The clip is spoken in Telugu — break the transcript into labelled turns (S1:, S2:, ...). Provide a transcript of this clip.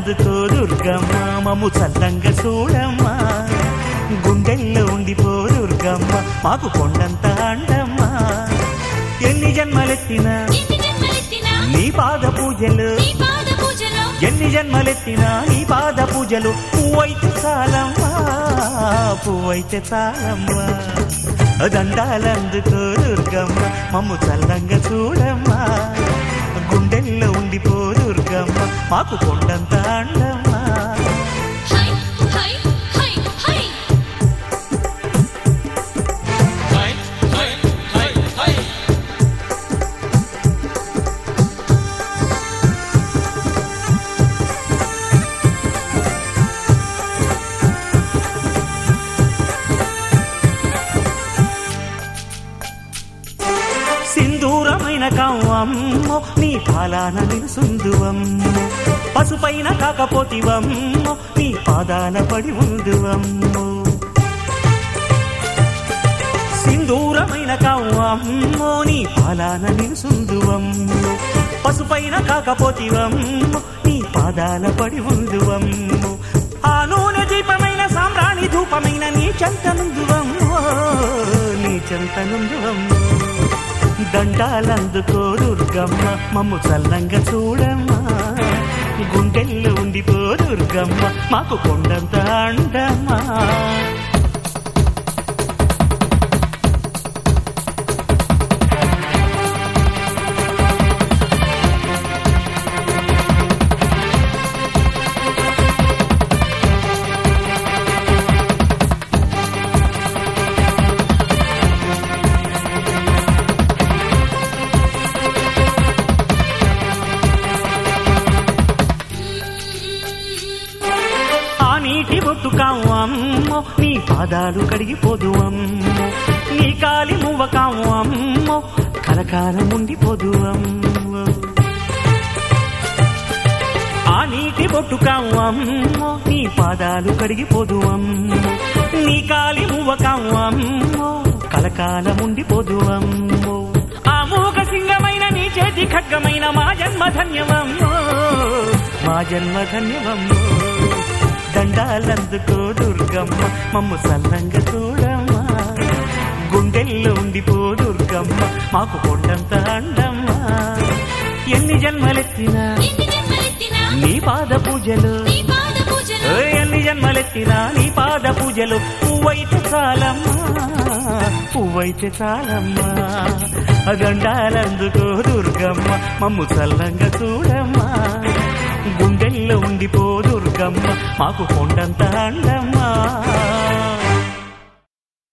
S1: దండాలందుకో దుర్గమ్మ మమ్ము చల్లంగా చూడమ్మా గుండెల్లో ఉండిపో దుర్గమ్మ మాకు కొండంత అండమ్మ ఎన్ని జన్మలెత్తినా
S2: ఎన్ని జన్మలెత్తినా
S1: నీ పాద పూజలు
S2: నీ పాద పూజలో
S1: ఎన్ని జన్మలెత్తినా నీ పాద పూజలు పువ్వైతే చాలమ్మా పువ్వైతే చాలమ్మా దండాలందుకో దుర్గమ్మ మమ్ము చల్లంగా చూడమ్మా గుండెల్లో ఉండిపో దుర్గమ్మ మాకు కొండంత అండమ్మా
S2: హై హై హై హై
S1: సింధూరమైన కవ్వమ్మో నీ పాలాన నిలుసుందువమ్మో పసుపైన కాకపోతివమ్మో నీ పాదాల పడి ఉందువమ్మో సింధూరమైన కవ్వమ్మో నీ పాలాన నిలుసుందువమ్మో పసుపైన కాకపోతివమ్మో నీ పాదాల పడి ఉందువమ్మో ఆ నూనె దీపమైన సామ్రాణి ధూపమైన నీ చెంతనుందువమ్మో నీ చెంతనుందువమ్మో దండాలందుకో దుర్గమ్మ మమ్ము చల్లంగా చూడమ్మా గుండెల్లో ఉండిపో దుర్గమ్మ మాకు కొండంత అండమ్మా ఆ నీటి బొట్టు కావమ్మో నీ పాదాలు కడిగిపోదు అమ్మో నీ కాలి మువ్వ కావమ్మో కలకాలం ఉండిపోదు అమ్మో ఆ నీటి బొట్టు కావమ్మో నీ పాదాలు కడిగిపోదు అమ్మో నీ కాలి మువ్వ కావమ్మో కలకాలం ఉండిపోదు అమ్మో ఆ మూగ సింగమైన నీ చేతి ఖడ్గమైన మా జన్మ ధన్యమమ్మో మా జన్మ ధన్యమమ్మో దండాలందుకో దుర్గమ్మ మమ్ము సల్లంగా చూడమ్మా గుండెల్లో ఉండిపో దుర్గమ్మ మాకు కొండంత అండమ్మా ఎన్ని జన్మలెత్తినా
S2: ఎన్ని జన్మలెత్తినా
S1: నీ పాద పూజలు
S2: నీ పాద పూజలో
S1: ఓ ఎన్ని జన్మలెత్తినా నీ పాద పూజలు పువ్వైతే చాలమ్మా పువ్వైతే చాలమ్మా దండాలందుకో దుర్గమ్మ మమ్ము చల్లంగా చూడమ్మా గుండెల్లో ఉండిపో దుర్గమ్మ మాకు కొండంత అండమ్మా